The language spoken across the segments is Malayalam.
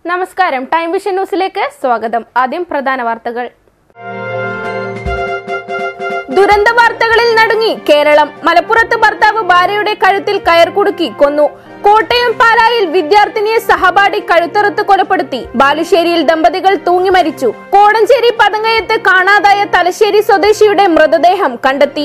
നമസ്കാരം ടൈം വിഷൻ ന്യൂസിലേക്ക് സ്വാഗതം ആദ്യം പ്രധാന വാർത്തകൾ ദുരന്ത വാർത്തകളിൽ നടുങ്ങി കേരളം മലപ്പുറത്ത് ഭർത്താവ് ഭാര്യയുടെ കഴുത്തിൽ കയർ കുടുക്കി കൊന്നു കോട്ടയം പാലായിൽ വിദ്യാർത്ഥിനിയെ സഹപാഠി കഴുത്തറുത്ത് കൊലപ്പെടുത്തി ബാലുശ്ശേരിയിൽ ദമ്പതികൾ തൂങ്ങി മരിച്ചു കോടഞ്ചേരി പതങ്കയത്ത് കാണാതായ തലശ്ശേരി സ്വദേശിയുടെ മൃതദേഹം കണ്ടെത്തി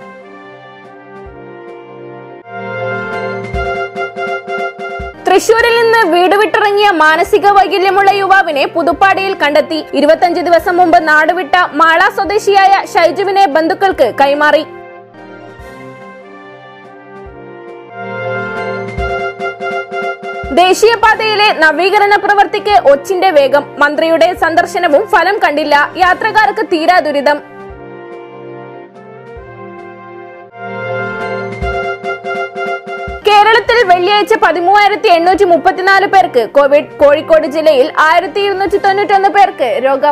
തൃശൂരിൽ നിന്ന് വീട് വിട്ടിറങ്ങിയ മാനസിക വൈകല്യമുള്ള യുവാവിനെ പുതുപ്പാടിയിൽ കണ്ടെത്തി ഇരുപത്തഞ്ച് ദിവസം മുമ്പ് നാടുവിട്ട മാള സ്വദേശിയായ ഷൈജുവിനെ ബന്ധുക്കൾക്ക് കൈമാറി ദേശീയപാതയിലെ നവീകരണ പ്രവൃത്തിക്ക് ഒച്ചിന്റെ വേഗം മന്ത്രിയുടെ സന്ദർശനവും ഫലം കണ്ടില്ല യാത്രക്കാർക്ക് തീരാ ദുരിതം കേരളത്തിൽ വെള്ളിയാഴ്ച പതിമൂവായിരത്തി എണ്ണൂറ്റി മുപ്പത്തിനാല് പേർക്ക് കോവിഡ് കോഴിക്കോട് ജില്ലയിൽ ആയിരത്തി ഇരുന്നൂറ്റി തൊണ്ണൂറ്റൊന്ന് പേർക്ക് രോഗം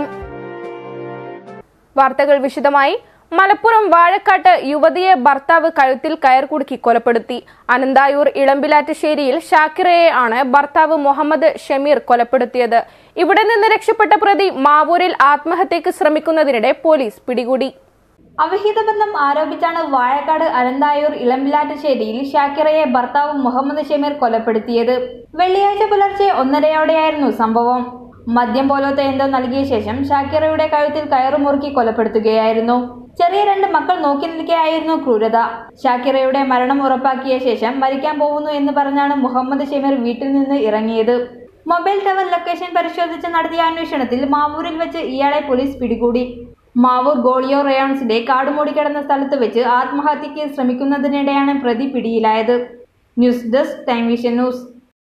വാർത്തകൾ വിശദമായി മലപ്പുറം വാഴക്കാട്ട് യുവതിയെ ഭർത്താവ് കഴുത്തിൽ കയർ കുടുക്കി കൊലപ്പെടുത്തി അനന്തായൂർ ഇളമ്പിലാറ്റുശ്ശേരിയിൽ ഷാക്കിറയെ ആണ് ഭർത്താവ് മുഹമ്മദ് ഷമീർ കൊലപ്പെടുത്തിയത് ഇവിടെ നിന്ന് രക്ഷപ്പെട്ട പ്രതി മാവൂരിൽ ആത്മഹത്യക്ക് ശ്രമിക്കുന്നതിനിടെ പോലീസ് പിടികൂടി അവിഹിത ബന്ധം ആരോപിച്ചാണ് വാഴക്കാട് അലന്തായൂർ ഇളമ്പിലാറ്റുശ്ശേരിയിൽ ഷാക്കിറയെ ഭർത്താവ് മുഹമ്മദ് ഷമീർ കൊലപ്പെടുത്തിയത് വെള്ളിയാഴ്ച പുലർച്ചെ ഒന്നരയോടെയായിരുന്നു സംഭവം മദ്യം പോലത്തെ എന്തോ നൽകിയ ശേഷം ഷാക്കിറയുടെ കഴുത്തിൽ കയറു മുറുക്കി കൊലപ്പെടുത്തുകയായിരുന്നു ചെറിയ രണ്ട് മക്കൾ നോക്കി നിൽക്കെയായിരുന്നു ക്രൂരത ഷാക്കിറയുടെ മരണം ഉറപ്പാക്കിയ ശേഷം മരിക്കാൻ പോകുന്നു എന്ന് പറഞ്ഞാണ് മുഹമ്മദ് ഷമീർ വീട്ടിൽ നിന്ന് ഇറങ്ങിയത് മൊബൈൽ ടവർ ലൊക്കേഷൻ പരിശോധിച്ച് നടത്തിയ അന്വേഷണത്തിൽ മാവൂരിൽ വെച്ച് ഇയാളെ പോലീസ് പിടികൂടി മാവൂർ ഗോളിയോ റയോൺസിലെ കാടുമൂടി കിടന്ന സ്ഥലത്ത് വെച്ച് ആത്മഹത്യയ്ക്ക് ശ്രമിക്കുന്നതിനിടെയാണ് പ്രതി പിടിയിലായത് news desk time vision news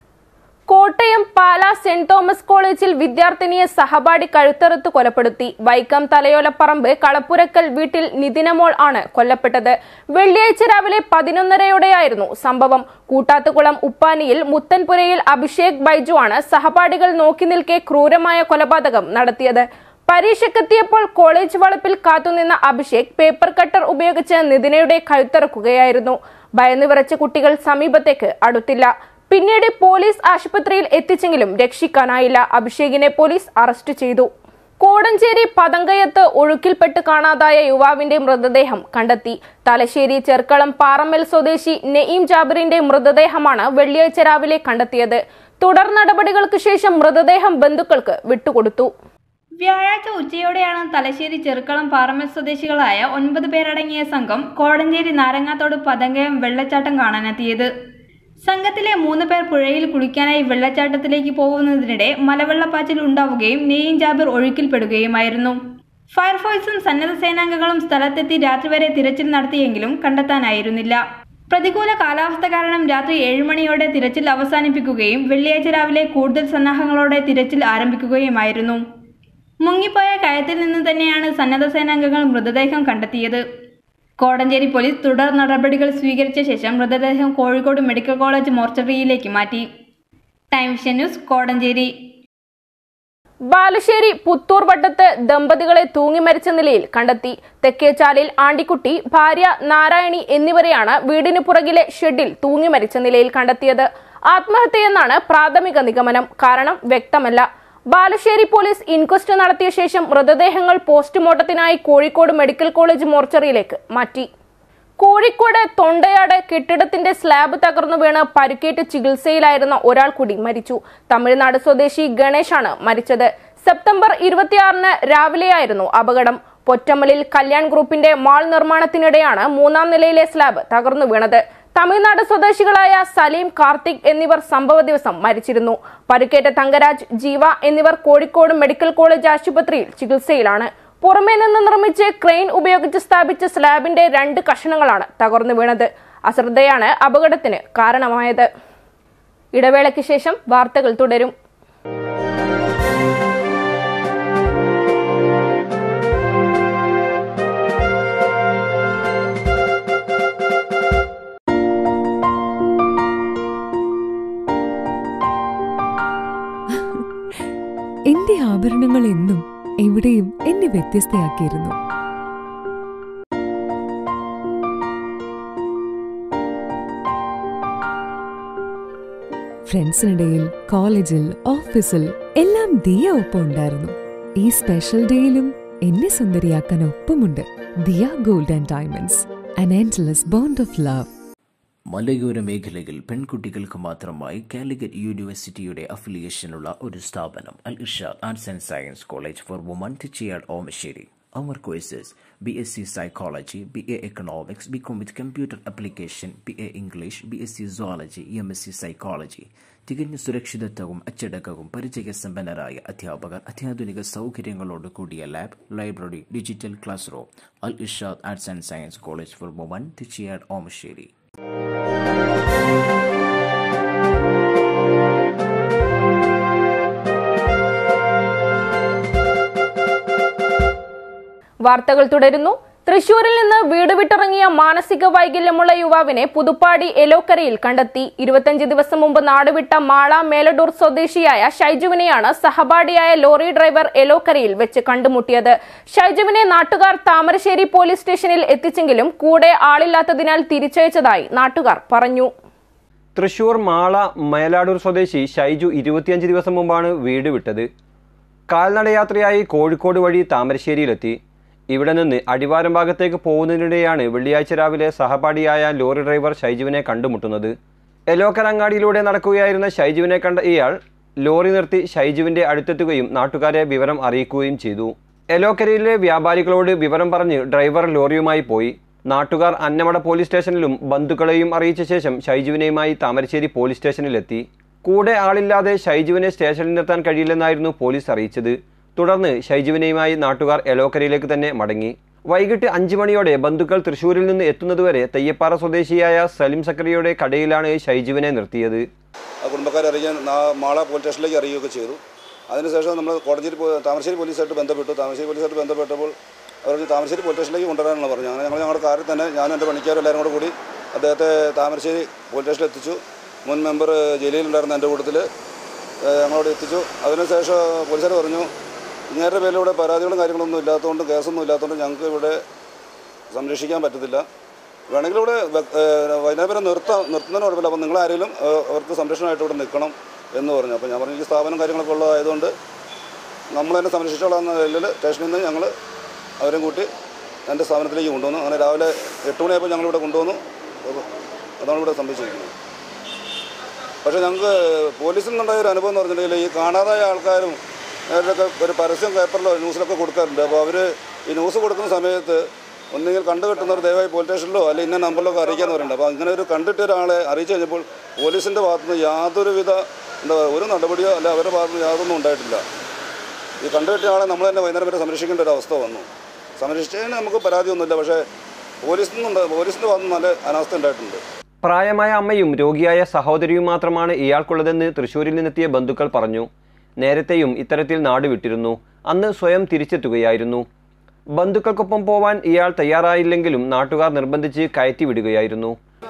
Kottayam Pala saint Thomas കോളേജിൽ വിദ്യാർത്ഥിനിയെ സഹപാഠി കഴുത്തറുത്ത് കൊലപ്പെടുത്തി വൈക്കം തലയോലപ്പറമ്പ് കളപ്പുരക്കൽ വീട്ടിൽ നിതിനമോൾ ആണ് കൊല്ലപ്പെട്ടത് വെള്ളിയാഴ്ച രാവിലെ പതിനൊന്നരയോടെയായിരുന്നു സംഭവം കൂട്ടാത്തുകുളം ഉപ്പാനിയിൽ മുത്തൻപുരയിൽ അഭിഷേക് ബൈജു ആണ് സഹപാഠികൾ നോക്കി നിൽക്കെ ക്രൂരമായ കൊലപാതകം നടത്തിയത് പരീക്ഷയ്ക്കെത്തിയപ്പോൾ കോളേജ് വളപ്പിൽ കാത്തുനിന്ന അഭിഷേക് പേപ്പർ കട്ടർ ഉപയോഗിച്ച് നിതിനയുടെ കഴുത്തറക്കുകയായിരുന്നു ഭയന്നു വിറച്ച കുട്ടികൾ സമീപത്തേക്ക് അടുത്തില്ല പിന്നീട് പോലീസ് ആശുപത്രിയിൽ എത്തിച്ചെങ്കിലും രക്ഷിക്കാനായില്ല അഭിഷേകിനെ പോലീസ് അറസ്റ്റ് ചെയ്തു കോടഞ്ചേരി പതങ്കയത്ത് ഒഴുക്കിൽപ്പെട്ട് കാണാതായ യുവാവിന്റെ മൃതദേഹം കണ്ടെത്തി തലശ്ശേരി ചെർക്കളം പാറമ്മൽ സ്വദേശി നെയീം ജാബിറിന്റെ മൃതദേഹമാണ് വെള്ളിയാഴ്ച രാവിലെ കണ്ടെത്തിയത് തുടർ നടപടികൾക്ക് ശേഷം മൃതദേഹം ബന്ധുക്കൾക്ക് വിട്ടുകൊടുത്തു വ്യാഴാഴ്ച ഉച്ചയോടെയാണ് തലശ്ശേരി ചെറുക്കളം പാറമൽ സ്വദേശികളായ ഒൻപത് പേരടങ്ങിയ സംഘം കോടഞ്ചേരി നാരങ്ങാത്തോട് പതങ്കയം വെള്ളച്ചാട്ടം കാണാനെത്തിയത് സംഘത്തിലെ മൂന്ന് പേർ പുഴയിൽ കുളിക്കാനായി വെള്ളച്ചാട്ടത്തിലേക്ക് പോകുന്നതിനിടെ മലവെള്ളപ്പാച്ചിൽ ഉണ്ടാവുകയും നെയ്യും ജാബിർ ഒഴുക്കിൽപ്പെടുകയുമായിരുന്നു ഫയർഫോഴ്സും സന്നദ്ധ സേനാംഗങ്ങളും സ്ഥലത്തെത്തി രാത്രി വരെ തിരച്ചിൽ നടത്തിയെങ്കിലും കണ്ടെത്താനായിരുന്നില്ല പ്രതികൂല കാലാവസ്ഥ കാരണം രാത്രി ഏഴുമണിയോടെ തിരച്ചിൽ അവസാനിപ്പിക്കുകയും വെള്ളിയാഴ്ച രാവിലെ കൂടുതൽ സന്നാഹങ്ങളോടെ തിരച്ചിൽ ആരംഭിക്കുകയുമായിരുന്നു മുങ്ങിപ്പോയ കയത്തിൽ നിന്ന് തന്നെയാണ് സന്നദ്ധ സേനാംഗങ്ങൾ മൃതദേഹം കണ്ടെത്തിയത് കോടഞ്ചേരി പോലീസ് തുടർ നടപടികൾ സ്വീകരിച്ച ശേഷം മൃതദേഹം കോഴിക്കോട് മെഡിക്കൽ കോളേജ് മോർച്ചറിയിലേക്ക് മാറ്റി time vision news Kodanchery Balussery Puthur വട്ടത്ത് ദമ്പതികളെ തൂങ്ങി മരിച്ച നിലയിൽ കണ്ടെത്തി തെക്കേച്ചാലിൽ ആണ്ടിക്കുട്ടി ഭാര്യ നാരായണി എന്നിവരെയാണ് വീടിന് പുറകിലെ ഷെഡിൽ തൂങ്ങി മരിച്ച നിലയിൽ കണ്ടെത്തിയത് ആത്മഹത്യയെന്നാണ് പ്രാഥമിക നിഗമനം കാരണം വ്യക്തമല്ല ബാലുശ്ശേരി പോലീസ് ഇൻക്വസ്റ്റ് നടത്തിയ ശേഷം മൃതദേഹങ്ങൾ പോസ്റ്റ്മോർട്ടത്തിനായി കോഴിക്കോട് മെഡിക്കൽ കോളേജ് മോർച്ചറിയിലേക്ക് മാറ്റി കോഴിക്കോട് തൊണ്ടയാട് കെട്ടിടത്തിന്റെ സ്ലാബ് തകർന്നു വീണ് പരിക്കേറ്റ് ചികിത്സയിലായിരുന്ന ഒരാൾ കൂടി മരിച്ചു തമിഴ്നാട് സ്വദേശി ഗണേഷാണ് മരിച്ചത് സെപ്റ്റംബർ ഇരുപത്തിയാറിന് രാവിലെയായിരുന്നു അപകടം പൊറ്റമ്മലിൽ കല്യാൺ ഗ്രൂപ്പിന്റെ മാൾ നിർമ്മാണത്തിനിടെയാണ് മൂന്നാം നിലയിലെ സ്ലാബ് തകർന്നു വീണത് തമിഴ്നാട് സ്വദേശികളായ സലീം കാർത്തിക് എന്നിവർ സംഭവ ദിവസം മരിച്ചിരുന്നു പരിക്കേറ്റ തങ്കരാജ് ജീവ എന്നിവർ കോഴിക്കോട് മെഡിക്കൽ കോളേജ് ആശുപത്രിയിൽ ചികിത്സയിലാണ് പുറമേ നിന്ന് നിർമ്മിച്ച് ക്രെയിൻ ഉപയോഗിച്ച് സ്ഥാപിച്ച സ്ലാബിന്റെ രണ്ട് കഷണങ്ങളാണ് തകർന്നു വീണത് അശ്രദ്ധയാണ് അപകടത്തിന് കാരണമായത് ഇടവേളയ്ക്ക് ശേഷം വാർത്തകൾ തുടരും എന്റെ ആഭരണങ്ങൾ എന്നും എവിടെയും എന്നെ വ്യത്യസ്തയാക്കിയിരുന്നു ഫ്രണ്ട്സിനിടയിൽ കോളേജിൽ ഓഫീസിൽ എല്ലാം ദിയ ഒപ്പം ഉണ്ടായിരുന്നു ഈ സ്പെഷ്യൽ ഡേയിലും എന്നെ സുന്ദരിയാക്കാൻ ഒപ്പമുണ്ട് Diya gold and diamonds an endless bond of love മലയോര മേഖലയിൽ പെൺകുട്ടികൾക്ക് മാത്രമായി കാലിക്കറ്റ് യൂണിവേഴ്സിറ്റിയുടെ അഫിലിയേഷനുള്ള ഒരു സ്ഥാപനം Al Irshad arts and science college for women Thichiyad Omassery our courses B S C psychology B A economics B com with computer application B A English B S C zoology M S C psychology തികഞ്ഞ സുരക്ഷിതത്വവും അച്ചടക്കവും പരിചയസമ്പന്നരായ അധ്യാപകർ അത്യാധുനിക സൗകര്യങ്ങളോട് കൂടിയ lab library digital class room Al Irshad arts and science college for women Thichiyad Omassery വാർത്തകൾ തുടരുന്നു തൃശൂരിൽ നിന്ന് വീട് വിട്ടിറങ്ങിയ മാനസിക വൈകല്യമുള്ള യുവാവിനെ പുതുപ്പാടി എലോക്കരയിൽ കണ്ടെത്തി ഇരുപത്തഞ്ച് ദിവസം മുമ്പ് നാടുവിട്ട മാള മേലഡൂർ സ്വദേശിയായ ഷൈജുവിനെയാണ് സഹപാഠിയായ ലോറി ഡ്രൈവർ എലോക്കരയിൽ വെച്ച് കണ്ടുമുട്ടിയത് ഷൈജുവിനെ നാട്ടുകാർ താമരശ്ശേരി പോലീസ് സ്റ്റേഷനിൽ എത്തിച്ചെങ്കിലും കൂടെ ആളില്ലാത്തതിനാൽ തിരിച്ചയച്ചതായി നാട്ടുകാർ പറഞ്ഞു തൃശൂർ മാള മയലാടൂർ സ്വദേശി ഷൈജു ഇരുപത്തിയഞ്ച് ദിവസം മുമ്പാണ് വീട് വിട്ടത് കാൽനടയാത്രയായി കോഴിക്കോട് വഴി താമരശ്ശേരിയിലെത്തി ഇവിടെ നിന്ന് അടിവാരം ഭാഗത്തേക്ക് പോകുന്നതിനിടെയാണ് വെള്ളിയാഴ്ച രാവിലെ സഹപാഠിയായ ലോറി ഡ്രൈവർ ഷൈജുവിനെ കണ്ടുമുട്ടുന്നത് എലോക്കർ അങ്ങാടിയിലൂടെ നടക്കുകയായിരുന്ന ഷൈജുവിനെ കണ്ട ഇയാൾ ലോറി നിർത്തി ഷൈജുവിന്റെ അടുത്തെത്തുകയും നാട്ടുകാരെ വിവരം അറിയിക്കുകയും ചെയ്തു എലോക്കരയിലെ വ്യാപാരികളോട് വിവരം പറഞ്ഞ് ഡ്രൈവർ ലോറിയുമായി പോയി നാട്ടുകാർ അന്നമട പോലീസ് സ്റ്റേഷനിലും ബന്ധുക്കളെയും അറിയിച്ച ശേഷം ഷൈജുവിനെയുമായി താമരശ്ശേരി പോലീസ് സ്റ്റേഷനിലെത്തി കൂടെ ആളില്ലാതെ ഷൈജുവിനെ സ്റ്റേഷനിൽ നിർത്താൻ കഴിയില്ലെന്നായിരുന്നു പോലീസ് അറിയിച്ചത് തുടർന്ന് ഷൈജുവിനെയുമായി നാട്ടുകാർ എലോക്കരയിലേക്ക് തന്നെ മടങ്ങി വൈകിട്ട് അഞ്ച് മണിയോടെ ബന്ധുക്കൾ തൃശൂരിൽ നിന്ന് എത്തുന്നതുവരെ തെയ്യപ്പാറ സ്വദേശിയായ സലിം സക്കറിയുടെ കടയിലാണ് ഷൈജുവിനെ നിർത്തിയത് ആ കുടുംബക്കാരെ അറിയിക്കാൻ നാ- മാള പോലീസ് സ്റ്റേഷനിലേക്ക് അറിയുകയൊക്കെ ചെയ്തു അതിനുശേഷം നമ്മൾ കോടതിയിൽ പോ- താമരശ്ശേരി പോലീസായിട്ട് ബന്ധപ്പെട്ടു താമരശ്ശേരി പോലീസായിട്ട് ബന്ധപ്പെട്ടപ്പോൾ അവർ പറഞ്ഞു താമരശ്ശേരി പോലീസ് സ്റ്റേഷനിലേക്ക് കൊണ്ടുവരാനാണ് പറഞ്ഞു അങ്ങനെ ഞങ്ങൾ ഞങ്ങളുടെ കാറിൽ തന്നെ ഞാനും എൻ്റെ പണിക്കാരും എല്ലാവരും കൂടെ കൂടി അദ്ദേഹത്തെ താമരശ്ശേരി പോലീസ് സ്റ്റേഷനിൽ എത്തിച്ചു മുൻ മെമ്പർ ജയിലിലുണ്ടായിരുന്ന എൻ്റെ കൂട്ടത്തിൽ ഞങ്ങളവിടെ എത്തിച്ചു അതിനുശേഷം പോലീസുകാർ പറഞ്ഞു ഇങ്ങേരുടെ പേരിലൂടെ പരാതികളും കാര്യങ്ങളൊന്നും ഇല്ലാത്തതുകൊണ്ട് കേസൊന്നും ഇല്ലാത്തതുകൊണ്ട് ഞങ്ങൾക്ക് ഇവിടെ സംരക്ഷിക്കാൻ പറ്റത്തില്ല വേണമെങ്കിൽ ഇവിടെ വെ- ഏഹ് വൈകുന്നേരം വരെ നിർത്താം നിർത്തുന്നതിന് കുഴപ്പമില്ല അപ്പോൾ നിങ്ങൾ ആരെങ്കിലും ഏഹ് അവർക്ക് സംരക്ഷണമായിട്ട് ഇവിടെ നിൽക്കണം എന്ന് പറഞ്ഞു അപ്പോൾ ഞാൻ പറഞ്ഞു ഈ സ്ഥാപനം കാര്യങ്ങളൊക്കെ ഉള്ളതായതുകൊണ്ട് നമ്മൾ തന്നെ സംരക്ഷിച്ചോളാം എന്ന നിലയിൽ സ്റ്റേഷനിൽ നിന്ന് ഞങ്ങൾ അവരെയും കൂട്ടി എൻ്റെ സ്ഥാപനത്തിലേക്ക് കൊണ്ടുവന്നു അങ്ങനെ രാവിലെ എട്ട് മണിയായപ്പോൾ ഞങ്ങളിവിടെ കൊണ്ടുവന്നു അപ്പോൾ അതാണ് ഇവിടെ സംഭവിച്ചിരിക്കുന്നത് പക്ഷേ ഞങ്ങൾക്ക് പോലീസിൽ നിന്നുണ്ടായ ഒരു അനുഭവം എന്ന് പറഞ്ഞിട്ടുണ്ടെങ്കിൽ ഈ കാണാതായ ആൾക്കാരും അവരുടെയൊക്കെ ഒരു പരസ്യം പേപ്പറിലോ ന്യൂസിലൊക്കെ കൊടുക്കാറുണ്ട് അപ്പോൾ അവർ ഈ ന്യൂസ് കൊടുക്കുന്ന സമയത്ത് ഒന്നുകിൽ കണ്ടു കിട്ടുന്നവർ ദയവായി പോലീസ് സ്റ്റേഷനിലോ അല്ലെങ്കിൽ ഇന്ന നമ്പറിലോ ഒക്കെ അറിയിക്കാന്ന് പറയുന്നുണ്ട് അപ്പോൾ അങ്ങനെ ഒരു കണ്ടിട്ട് ഒരാളെ അറിയിച്ചു കഴിഞ്ഞപ്പോൾ പോലീസിൻ്റെ ഭാഗത്തുനിന്ന് യാതൊരുവിധ എന്താ പറയുക, ഒരു നടപടിയോ അല്ല അവരുടെ ഭാഗത്തുനിന്ന് യാതൊന്നും ഉണ്ടായിട്ടില്ല ഈ കണ്ടുകിട്ടിയ ആളെ നമ്മൾ തന്നെ വൈകുന്നേരം വരെ സംരക്ഷിക്കേണ്ട ഒരു അവസ്ഥ വന്നു സംരക്ഷിച്ചതിന് നമുക്ക് പരാതിയൊന്നുമില്ല പക്ഷേ പോലീസിൽ നിന്നുണ്ട് പോലീസിൻ്റെ ഭാഗത്തുനിന്ന് നല്ല അനാസ്ഥ ഉണ്ടായിട്ടുണ്ട് പ്രായമായ അമ്മയും രോഗിയായ സഹോദരിയും മാത്രമാണ് ഇയാൾക്കുള്ളതെന്ന് തൃശൂരിൽ നിന്നെത്തിയ ബന്ധുക്കൾ പറഞ്ഞു നേരത്തെയും ഇത്തരത്തിൽ നാട് വിട്ടിരുന്നു അന്ന് സ്വയം തിരിച്ചെത്തുകയായിരുന്നു ബന്ധുക്കൾക്കൊപ്പം പോവാൻ ഇയാൾ തയ്യാറായില്ലെങ്കിലും നാട്ടുകാർ നിർബന്ധിച്ച് കയറ്റി വിടുകയായിരുന്നു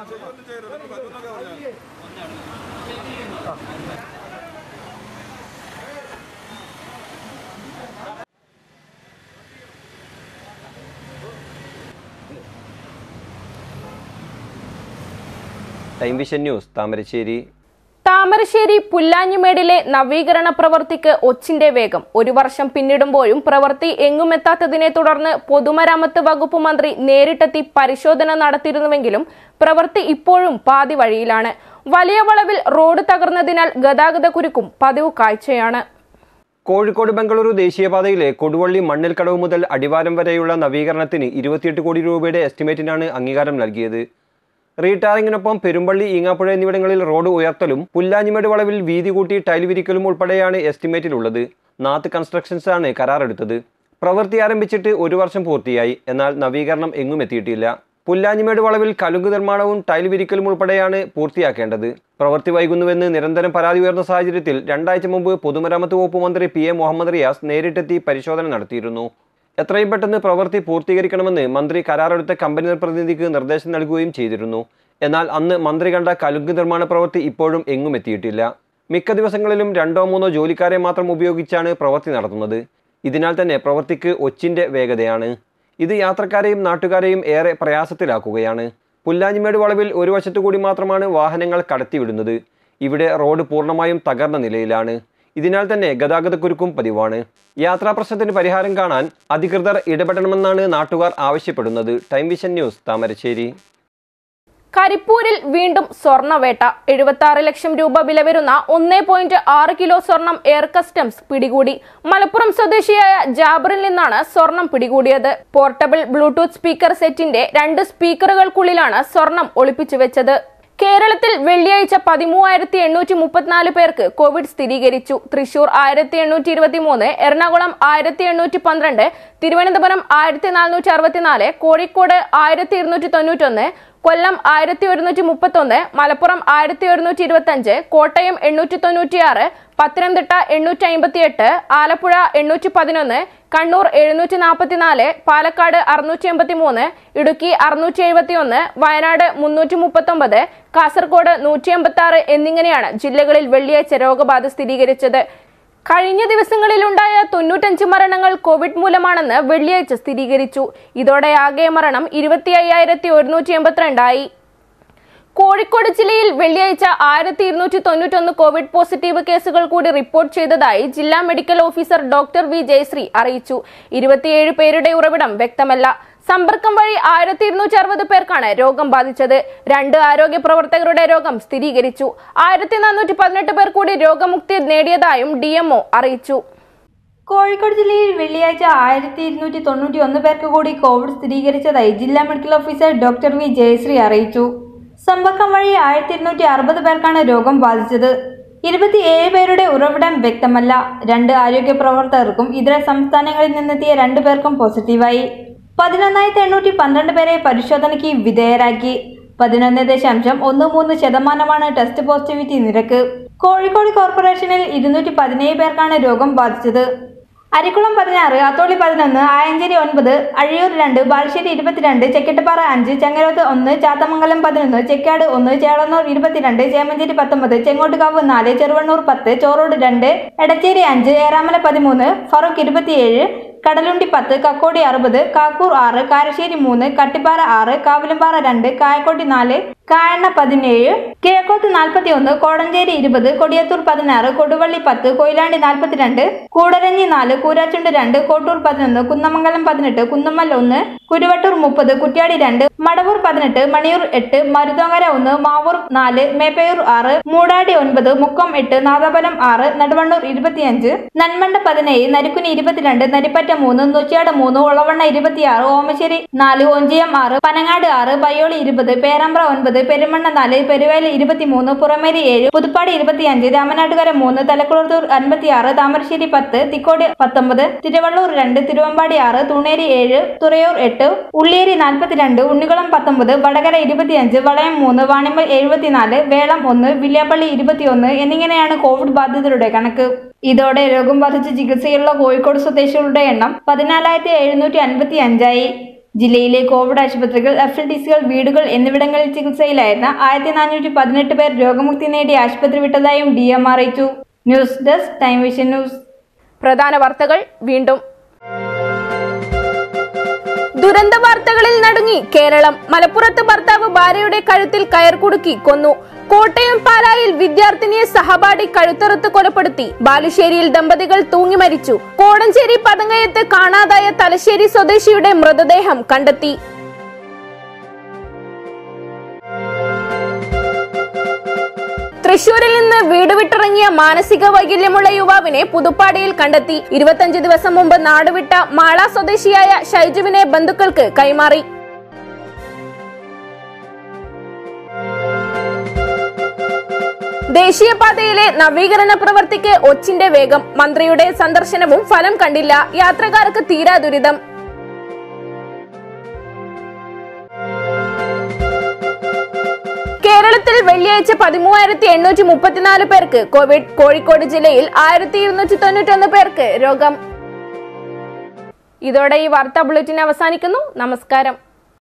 time vision news Thamarassery Thamarassery പുല്ലാഞ്ഞിമേടിലെ നവീകരണ പ്രവൃത്തിക്ക് ഒച്ചിന്റെ വേഗം ഒരു വർഷം പിന്നിടുമ്പോഴും പ്രവൃത്തി എങ്ങുമെത്താത്തതിനെ തുടർന്ന് പൊതുമരാമത്ത് വകുപ്പ് മന്ത്രി നേരിട്ടെത്തി പരിശോധന നടത്തിയിരുന്നുവെങ്കിലും പ്രവൃത്തി ഇപ്പോഴും പാതി വഴിയിലാണ് വലിയ വളവിൽ റോഡ് തകർന്നതിനാൽ ഗതാഗത കുരുക്കും പതിവ് കാഴ്ചയാണ് കോഴിക്കോട് ബംഗളൂരു ദേശീയപാതയിലെ കൊടുവള്ളി മണ്ണിൽക്കടവ് മുതൽ അടിവാരം വരെയുള്ള നവീകരണത്തിന് ഇരുപത്തിയെട്ട് കോടി രൂപയുടെ എസ്റ്റിമേറ്റിനാണ് അംഗീകാരം നൽകിയത് റീടാറിങ്ങിനൊപ്പം പെരുമ്പള്ളി ഈങ്ങാപ്പുഴ എന്നിവിടങ്ങളിൽ റോഡ് ഉയർത്തലും പുല്ലാഞ്ഞിമേട് വളവിൽ വീതി കൂട്ടി ടൈൽ വിരിക്കലും ഉൾപ്പെടെയാണ് എസ്റ്റിമേറ്റിലുള്ളത് നാത്ത് കൺസ്ട്രക്ഷൻസ് ആണ് കരാറെടുത്തത് പ്രവൃത്തി ആരംഭിച്ചിട്ട് ഒരു വർഷം പൂർത്തിയായി എന്നാൽ നവീകരണം എങ്ങും എത്തിയിട്ടില്ല പുല്ലാഞ്ഞിമേട് വളവിൽ കലുങ്ക് നിർമ്മാണവും ടൈൽ വിരിക്കലും ഉൾപ്പെടെയാണ് പൂർത്തിയാക്കേണ്ടത് പ്രവൃത്തി വൈകുന്നുവെന്ന് നിരന്തരം പരാതി ഉയർന്ന സാഹചര്യത്തിൽ രണ്ടാഴ്ച മുമ്പ് പൊതുമരാമത്ത് വകുപ്പ് മന്ത്രി പി എ മുഹമ്മദ് റിയാസ് നേരിട്ടെത്തി പരിശോധന നടത്തിയിരുന്നു എത്രയും പെട്ടെന്ന് പ്രവൃത്തി പൂർത്തീകരിക്കണമെന്ന് മന്ത്രി കരാറെടുത്ത കമ്പനി പ്രതിനിധിക്ക് നിർദ്ദേശം നൽകുകയും ചെയ്തിരുന്നു എന്നാൽ അന്ന് മന്ത്രി കണ്ട കലുങ്ക് നിർമ്മാണ പ്രവൃത്തി ഇപ്പോഴും എങ്ങും എത്തിയിട്ടില്ല മിക്ക ദിവസങ്ങളിലും രണ്ടോ മൂന്നോ ജോലിക്കാരെ മാത്രം ഉപയോഗിച്ചാണ് പ്രവൃത്തി നടത്തുന്നത് ഇതിനാൽ തന്നെ പ്രവൃത്തിക്ക് ഒച്ചിന്റെ വേഗതയാണ് ഇത് യാത്രക്കാരെയും നാട്ടുകാരെയും ഏറെ പ്രയാസത്തിലാക്കുകയാണ് പുല്ലാഞ്ഞിമേട് വളവിൽ ഒരു വശത്തു കൂടി മാത്രമാണ് വാഹനങ്ങൾ കടത്തിവിടുന്നത് ഇവിടെ റോഡ് പൂർണ്ണമായും തകർന്ന നിലയിലാണ് ഇതിനാൽ തന്നെ ഗതാഗതക്കുരുക്കും പതിവാണ് യാത്രാ പ്രശ്നത്തിന് പരിഹാരം കാണാൻ അധികൃതർ ഇടപെടണമെന്നാണ് നാട്ടുകാർ ആവശ്യപ്പെടുന്നത് ടൈം വിഷൻ ന്യൂസ് താമരശ്ശേരി കരിപ്പൂരിൽ വീണ്ടും സ്വർണ്ണവേട്ട എഴുപത്തി ആറ് ലക്ഷം രൂപ വില വരുന്ന ഒന്നേ പോയിന്റ് ആറ് കിലോ സ്വർണം എയർ കസ്റ്റംസ് പിടികൂടി മലപ്പുറം സ്വദേശിയായ ജാബറിൽ നിന്നാണ് സ്വർണം പിടികൂടിയത് പോർട്ടബിൾ ബ്ലൂടൂത്ത് സ്പീക്കർ സെറ്റിന്റെ രണ്ട് സ്പീക്കറുകൾക്കുള്ളിലാണ് സ്വർണം ഒളിപ്പിച്ചു വെച്ചത് കേരളത്തിൽ വെള്ളിയാഴ്ച പതിമൂവായിരത്തി എണ്ണൂറ്റി മുപ്പത്തിനാല് പേർക്ക് കോവിഡ് സ്ഥിരീകരിച്ചു തൃശൂർ ആയിരത്തി എണ്ണൂറ്റി ഇരുപത്തി മൂന്ന് എറണാകുളം ആയിരത്തി എണ്ണൂറ്റി പന്ത്രണ്ട് തിരുവനന്തപുരം ആയിരത്തി നാനൂറ്റി അറുപത്തിനാല് കോഴിക്കോട് ആയിരത്തി ഇരുന്നൂറ്റി തൊണ്ണൂറ്റൊന്ന് കൊല്ലം ആയിരത്തി ഒരുന്നൂറ്റി മുപ്പത്തൊന്ന് മലപ്പുറം ആയിരത്തി ഒരുന്നൂറ്റി ഇരുപത്തഞ്ച് കോട്ടയം എണ്ണൂറ്റി തൊണ്ണൂറ്റിയാറ് പത്തനംതിട്ട എണ്ണൂറ്റി അമ്പത്തിയെട്ട് ആലപ്പുഴ എണ്ണൂറ്റി പതിനൊന്ന് കണ്ണൂർ എഴുന്നൂറ്റി നാൽപ്പത്തിനാല് പാലക്കാട് അറുന്നൂറ്റി എൺപത്തി മൂന്ന് ഇടുക്കി അറുന്നൂറ്റി എഴുപത്തി ഒന്ന് വയനാട് മുന്നൂറ്റി മുപ്പത്തൊമ്പത് കാസർഗോഡ് നൂറ്റി എൺപത്തി ആറ് എന്നിങ്ങനെയാണ് ജില്ലകളിൽ വെള്ളിയാഴ്ച രോഗബാധ സ്ഥിരീകരിച്ചത് കഴിഞ്ഞ ദിവസങ്ങളിലുണ്ടായ തൊണ്ണൂറ്റഞ്ച് മരണങ്ങൾ കോവിഡ് മൂലമാണെന്ന് വെള്ളിയാഴ്ച സ്ഥിരീകരിച്ചു ഇതോടെ ആകെ മരണം ഇരുപത്തി അയ്യായിരത്തി ഒരുന്നൂറ്റി എൺപത്തിരണ്ടായി കോഴിക്കോട് ജില്ലയിൽ വെള്ളിയാഴ്ച ആയിരത്തി ഇരുന്നൂറ്റി തൊണ്ണൂറ്റൊന്ന് കോവിഡ് പോസിറ്റീവ് കേസുകൾ കൂടി റിപ്പോർട്ട് ചെയ്തതായി ജില്ലാ medical officer doctor V Jayasree അറിയിച്ചു ഇരുപത്തിയേഴ് പേരുടെ ഉറവിടം വ്യക്തമല്ല സമ്പർക്കം വഴി ആയിരത്തി ഇരുന്നൂറ്റി അറുപത് പേർക്കാണ് രോഗം ബാധിച്ചത് രണ്ട് ആരോഗ്യ പ്രവർത്തകരുടെ രോഗം സ്ഥിരീകരിച്ചു ആയിരത്തി നാനൂറ്റി പതിനെട്ട് പേർ കൂടി രോഗമുക്തി നേടിയതായും ഡി അറിയിച്ചു കോഴിക്കോട് ജില്ലയിൽ വെള്ളിയാഴ്ച ആയിരത്തി ഇരുന്നൂറ്റി തൊണ്ണൂറ്റി ഒന്ന് പേർക്ക് കൂടി കോവിഡ് സ്ഥിരീകരിച്ചതായി ജില്ലാ medical officer doctor V Jayasree അറിയിച്ചു സമ്പർക്കം വഴി ആയിരത്തി ഇരുന്നൂറ്റി അറുപത് പേർക്കാണ് രോഗം ബാധിച്ചത് ഇരുപത്തിയേഴ് പേരുടെ ഉറവിടം വ്യക്തമല്ല രണ്ട് ആരോഗ്യ പ്രവർത്തകർക്കും ഇതര സംസ്ഥാനങ്ങളിൽ നിന്നെത്തിയ രണ്ടു പേർക്കും പോസിറ്റീവായി പതിനൊന്നായിരത്തി എണ്ണൂറ്റി പന്ത്രണ്ട് പേരെ പരിശോധനയ്ക്ക് വിധേയരാക്കി പതിനൊന്ന് ദശാംശം ഒന്ന് മൂന്ന് ശതമാനമാണ് ടെസ്റ്റ് പോസിറ്റിവിറ്റി നിരക്ക് കോഴിക്കോട് കോർപ്പറേഷനിൽ ഇരുന്നൂറ്റി പതിനേഴ് പേർക്കാണ് രോഗം ബാധിച്ചത് അരിക്കുളം പതിനാറ് അത്തോളി പതിനൊന്ന് ആയഞ്ചേരി ഒൻപത് അഴിയൂർ രണ്ട് ബാലുശ്ശേരി ഇരുപത്തിരണ്ട് ചെക്കിട്ടപ്പാറ അഞ്ച് ചെങ്ങരോത്ത് ഒന്ന് ചാത്തമംഗലം പതിനൊന്ന് ചെക്കാട് ഒന്ന് ചേളന്നൂർ ഇരുപത്തിരണ്ട് ചേമഞ്ചേരി പത്തൊമ്പത് ചെങ്ങോട്ടുകാവ് നാല് ചെറുവണ്ണൂർ പത്ത് ചോറോട് രണ്ട് എടച്ചേരി അഞ്ച് ഏറാമല പതിമൂന്ന് ഫറൂഖ് ഇരുപത്തിയേഴ് കടലുണ്ടി പത്ത് കക്കോടി അറുപത് കാക്കൂർ ആറ് കാരശ്ശേരി മൂന്ന് കട്ടിപ്പാറ ആറ് കാവിലുംപാറ രണ്ട് കായക്കോട്ടി നാല് കായണ്ണ പതിനേഴ് കിഴക്കോത്ത് നാൽപ്പത്തി ഒന്ന് കോടഞ്ചേരി ഇരുപത് കൊടിയത്തൂർ പതിനാറ് കൊടുവള്ളി പത്ത് കൊയിലാണ്ടി നാൽപ്പത്തിരണ്ട് കൂടരഞ്ഞി നാല് കൂരാച്ചുണ്ട് രണ്ട് കോട്ടൂർ പതിനൊന്ന് കുന്നമംഗലം പതിനെട്ട് കുന്നമ്മൽ ഒന്ന് കുരുവട്ടൂർ മുപ്പത് കുറ്റ്യാടി രണ്ട് മടവൂർ പതിനെട്ട് മണിയൂർ എട്ട് മരുതോങ്ങര ഒന്ന് മാവൂർ നാല് മേപ്പയൂർ ആറ് മൂടാടി ഒൻപത് മുക്കം എട്ട് നാദാപുരം ആറ് നടുവണ്ണൂർ ഇരുപത്തിയഞ്ച് നന്മണ്ട പതിനേഴ് നരിക്കുനി ഇരുപത്തിരണ്ട് നരിപ്പറ്റ മൂന്ന് നൊച്ചിയാട് മൂന്ന് ഒളവണ്ണ ഇരുപത്തിയാറ് ഓമശ്ശേരി നാല് ഒഞ്ചിയം ആറ് പനങ്ങാട് ആറ് പയ്യോളി ഇരുപത് പേരാമ്പ്ര ഒൻപത് പെരുമണ്ണ നാല് പെരുവേലി ഇരുപത്തിമൂന്ന് പുറമേരി ഏഴ് പുതുപ്പാടി ഇരുപത്തിയഞ്ച് രാമനാട്ടുകര മൂന്ന് തലക്കുളത്തൂർ അൻപത്തിയാറ് താമരശ്ശേരി പത്ത് തിക്കോടി പത്തൊമ്പത് തിരുവള്ളൂർ രണ്ട് തിരുവമ്പാടി ആറ് തുണേരി ഏഴ് തുറയൂർ എട്ട് ഉള്ളിയേരി നാൽപ്പത്തിരണ്ട് ഉണ്ണികുളം പത്തൊമ്പത് വടകര ഇരുപത്തിയഞ്ച് വളയം മൂന്ന് വാണിമ്പൽ എഴുപത്തിനാല് വേളം ഒന്ന് വില്യാപ്പള്ളി ഇരുപത്തിയൊന്ന് എന്നിങ്ങനെയാണ് കോവിഡ് ബാധിതരുടെ കണക്ക് ഇതോടെ രോഗം ബാധിച്ച് ചികിത്സയിലുള്ള കോഴിക്കോട് സ്വദേശികളുടെ എണ്ണം പതിനാലായിരത്തി എഴുന്നൂറ്റി അൻപത്തി അഞ്ചായി ജില്ലയിലെ കോവിഡ് ആശുപത്രികൾ എഫ് എൽ ടി സികൾ വീടുകൾ എന്നിവിടങ്ങളിൽ ചികിത്സയിലായിരുന്ന ആയിരത്തി നാനൂറ്റി പതിനെട്ട് പേർ രോഗമുക്തി നേടി ആശുപത്രി വിട്ടതായും ഡി എം അറിയിച്ചു news desk time vision news പ്രധാന വാർത്തകൾ വീണ്ടും ദുരന്ത വാർത്തകളിൽ നടുങ്ങി കേരളം മലപ്പുറത്ത് ഭർത്താവ് ഭാര്യയുടെ കഴുത്തിൽ കയർ കുടുക്കി കൊന്നു കോട്ടയം പാലായിൽ വിദ്യാർത്ഥിനിയെ സഹപാഠി കഴുത്തറുത്ത് കൊലപ്പെടുത്തി ബാലുശ്ശേരിയിൽ ദമ്പതികൾ തൂങ്ങി മരിച്ചു കോടഞ്ചേരി പതങ്ങയത്ത് കാണാതായ തലശ്ശേരി സ്വദേശിയുടെ മൃതദേഹം കണ്ടെത്തി തൃശൂരിൽ നിന്ന് വീട് വിട്ടിറങ്ങിയ മാനസിക വൈകല്യമുള്ള യുവാവിനെ പുതുപ്പാടിയിൽ കണ്ടെത്തി ഇരുപത്തഞ്ച് ദിവസം മുമ്പ് നാടുവിട്ട മാള സ്വദേശിയായ ഷൈജുവിനെ ബന്ധുക്കൾക്ക് കൈമാറി ദേശീയപാതയിലെ നവീകരണ പ്രവൃത്തിക്ക് ഒച്ചിന്റെ വേഗം മന്ത്രിയുടെ സന്ദർശനവും ഫലം കണ്ടില്ല യാത്രക്കാർക്ക് തീരാ ദുരിതം കേരളത്തിൽ വെള്ളിയാഴ്ച പതിമൂവായിരത്തി എണ്ണൂറ്റി മുപ്പത്തിനാല് പേർക്ക് കോവിഡ് കോഴിക്കോട് ജില്ലയിൽ ആയിരത്തി ഇരുന്നൂറ്റി തൊണ്ണൂറ്റൊന്ന് പേർക്ക് രോഗം ഇതോടെ ഈ വാർത്താ ബുള്ളറ്റിൻ അവസാനിക്കുന്നു നമസ്കാരം